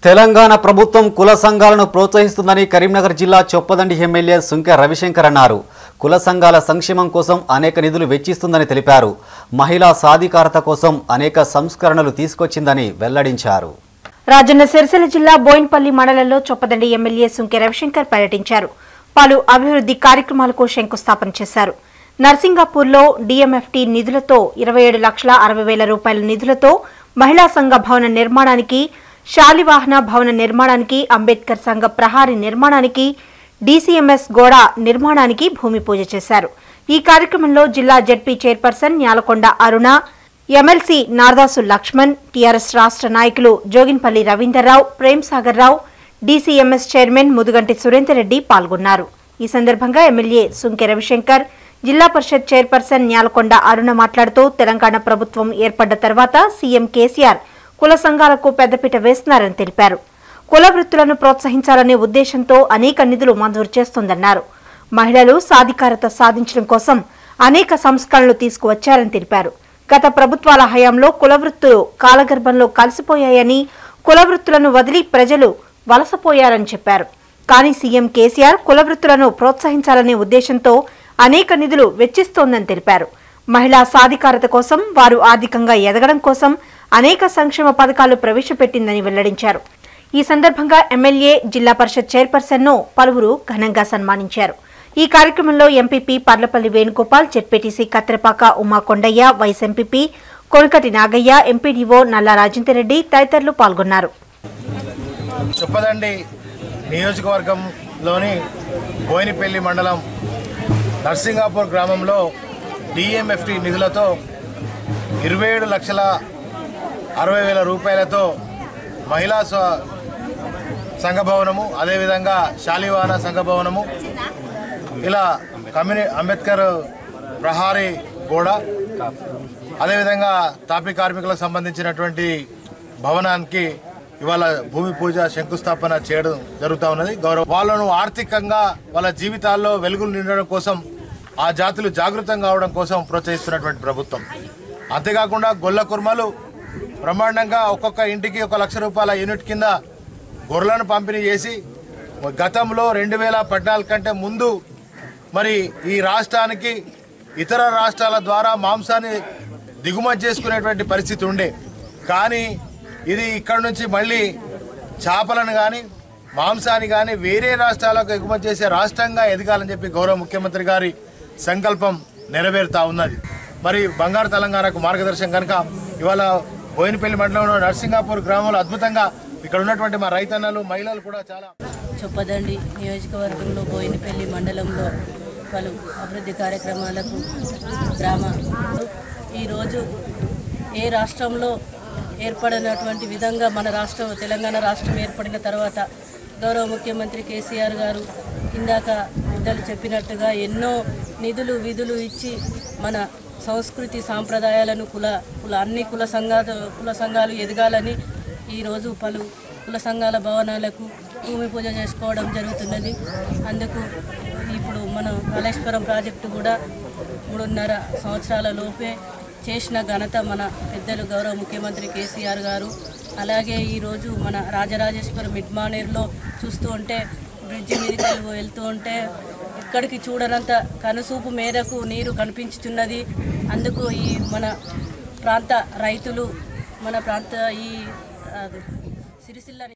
తెలంగాణ ప్రభుత్వం కుల సంఘాలను ప్రోత్సహిస్తుందని కరీంనగర్ జిల్లా చొప్పదండి ఎమ్మెల్యే సుంకె రవిశంకర్ అన్నారు కుల సంఘాల సంక్షేమం కోసం అనేక నిధులు వెచ్చిస్తుందని తెలిపారు మహిళా సాధికారత కోసం అనేక సంస్కరణలు తీసుకొచ్చిందని వెల్లడించారు రాజన్న సిరిసిల్ల జిల్లా బోయిన్పల్లి మండలంలో చొప్పదండి ఎమ్మెల్యే సుంకె రవిశంకర్ పర్యటించారు పలు అభివృద్ధి కార్యక్రమాలకు శంకుస్థాపన చేశారు నర్సింగాపూర్లో డిఎంఎఫ్టి నిధులతో ఇరవై ఏడు లక్షల అరవై వేల రూపాయల నిధులతో మహిళా సంఘ భవన నిర్మాణానికి శాలివాహన భవన నిర్మాణానికి అంబేద్కర్ సంఘ ప్రహారీ నిర్మాణానికి డీసీఎంఎస్ గోడ నిర్మాణానికి భూమి పూజ చేశారు ఈ కార్యక్రమంలో జిల్లా ZP chairperson Nyalakonda Aruna MLC Nardasu Laxman TRS రాష్ట్ర నాయకులు జోగిన్పల్లి రవీందర్రావు ప్రేమ్ సాగర్ రావు డీసీఎంఎస్ చైర్మన్ ముదుగంటి సురేందర్ రెడ్డి పాల్గొన్నారు ఈ సందర్భంగా ఎమ్మెల్యే సుంకె రవిశంకర్ జిల్లా పరిషత్ చైర్పర్సన్ న్యాలకొండ అరుణ మాట్లాడుతూ తెలంగాణ ప్రభుత్వం ఏర్పడ్డ తర్వాత సీఎం కేసీఆర్ కుల సంఘాలకు పెద్దపీట వేస్తున్నారని తెలిపారు కుల వృత్తులను ప్రోత్సహించాలనే ఉద్దేశంతో అనేక నిధులు మంజూరు చేస్తోందన్నారు మహిళలు సాధికారత సాధించడం కోసం అనేక సంస్కరణలు తీసుకువచ్చారని తెలిపారు గత ప్రభుత్వాల హయాంలో కుల వృత్తులు కాలగర్భంలో కలిసిపోయాయని కుల వృత్తులను వదిలి ప్రజలు వలసపోయారని చెప్పారు కానీ సీఎం కేసీఆర్ కుల వృత్తులను ప్రోత్సహించాలనే ఉద్దేశంతో అనేక నిధులు వెచ్చిస్తోందని తెలిపారు మహిళా సాధికారత కోసం వారు ఆర్థికంగా ఎదగడం కోసం అనేక సంక్షేమ పథకాలు ప్రవేశపెట్టిందని వెల్లడించారు ఈ సందర్భంగా ఎమ్మెల్యే జిల్లా పరిషత్ చైర్పర్సన్ ను పలువురు ఘనంగా సన్మానించారు ఈ కార్యక్రమంలో MPP Parlapalli Venugopal ZPTC Kattirapaka Uma Kondaiah vice MPP Konakati Nagaiah MPDO Nalla Rajender Reddy తదితరులు పాల్గొన్నారు చొప్పదండి నియోజకవర్గంలోని బోయినపల్లి మండలం నర్సింగాపూర్ గ్రామంలో డిఎంఎఫ్టి నిధులతో ఇరవై ఏడు లక్షల అరవై వేల రూపాయలతో మహిళా స్వ- సంఘ భవనము అదేవిధంగా శాలివాహన సంఘ భవనము ఇలా కమ్యూని అంబేద్కర్ ప్రహారీ గోడ అదేవిధంగా తాపీ కార్మికులకు సంబంధించినటువంటి భవనానికి ఇవాళ భూమి పూజ శంకుస్థాపన చేయడం జరుగుతూ ఉన్నది గౌరవ వాళ్ళను ఆర్థికంగా వాళ్ళ జీవితాల్లో వెలుగులు నిండడం కోసం ఆ జాతులు జాగృతం కావడం కోసం ప్రోత్సహిస్తున్నటువంటి ప్రభుత్వం అంతేకాకుండా గొల్ల కుర్మలు బ్రహ్మాండంగా ఒక్కొక్క ఇంటికి ఒక లక్ష రూపాయల యూనిట్ కింద గొర్రెలను పంపిణీ చేసి గతంలో రెండు వేల పద్నాలుగు కంటే ముందు మరి ఈ రాష్ట్రానికి ఇతర రాష్ట్రాల ద్వారా మాంసాన్ని దిగుమతి చేసుకునేటువంటి పరిస్థితి ఉండే కానీ ఇది ఇక్కడ నుంచి మళ్ళీ చేపలను కానీ మాంసాన్ని కానీ వేరే రాష్ట్రాలకు ఎగుమతి చేసే రాష్ట్రంగా ఎదగాలని చెప్పి గౌరవ ముఖ్యమంత్రి గారి సంకల్పం నెరవేరుతా ఉన్నది మరి బంగారు తెలంగాణకు మార్గదర్శనం కనుక ఇవాళ బోయినపల్లి మండలంలో నర్సింగాపూర్ గ్రామంలో అద్భుతంగా ఇక్కడ ఉన్నటువంటి మా రైతన్నలు మహిళలు కూడా చాలా చొప్పదండి నియోజకవర్గంలో బోయినపల్లి మండలంలో పలు అభివృద్ధి కార్యక్రమాలకు గ్రామ ఈరోజు ఏ రాష్ట్రంలో ఏర్పడినటువంటి విధంగా మన రాష్ట్రం తెలంగాణ రాష్ట్రం ఏర్పడిన తర్వాత గౌరవ ముఖ్యమంత్రి కేసీఆర్ గారు ఇందాక పెద్దలు చెప్పినట్టుగా ఎన్నో నిధులు విధులు ఇచ్చి మన సంస్కృతి సాంప్రదాయాలను కుల కుల అన్ని కుల సంఘాలు కుల సంఘాలు ఎదగాలని ఈరోజు పలు కుల సంఘాల భవనాలకు భూమి పూజ చేసుకోవడం జరుగుతున్నది అందుకు ఇప్పుడు మనం కాళేశ్వరం ప్రాజెక్టు కూడా మూడున్నర సంవత్సరాల లోపే చేసిన ఘనత మన పెద్దలు గౌరవ ముఖ్యమంత్రి కేసీఆర్ గారు అలాగే ఈరోజు మన రాజరాజేశ్వరం మిడ్మానేర్లో చూస్తూ ఉంటే బ్రిడ్జి మీదకి వెళ్తూ ఉంటే ఎక్కడికి చూడనంత కనుసూపు మేరకు నీరు కనిపించుతున్నది అందుకు ఈ మన ప్రాంత రైతులు మన ప్రాంత ఈ ఆ, సిరిసిల్ల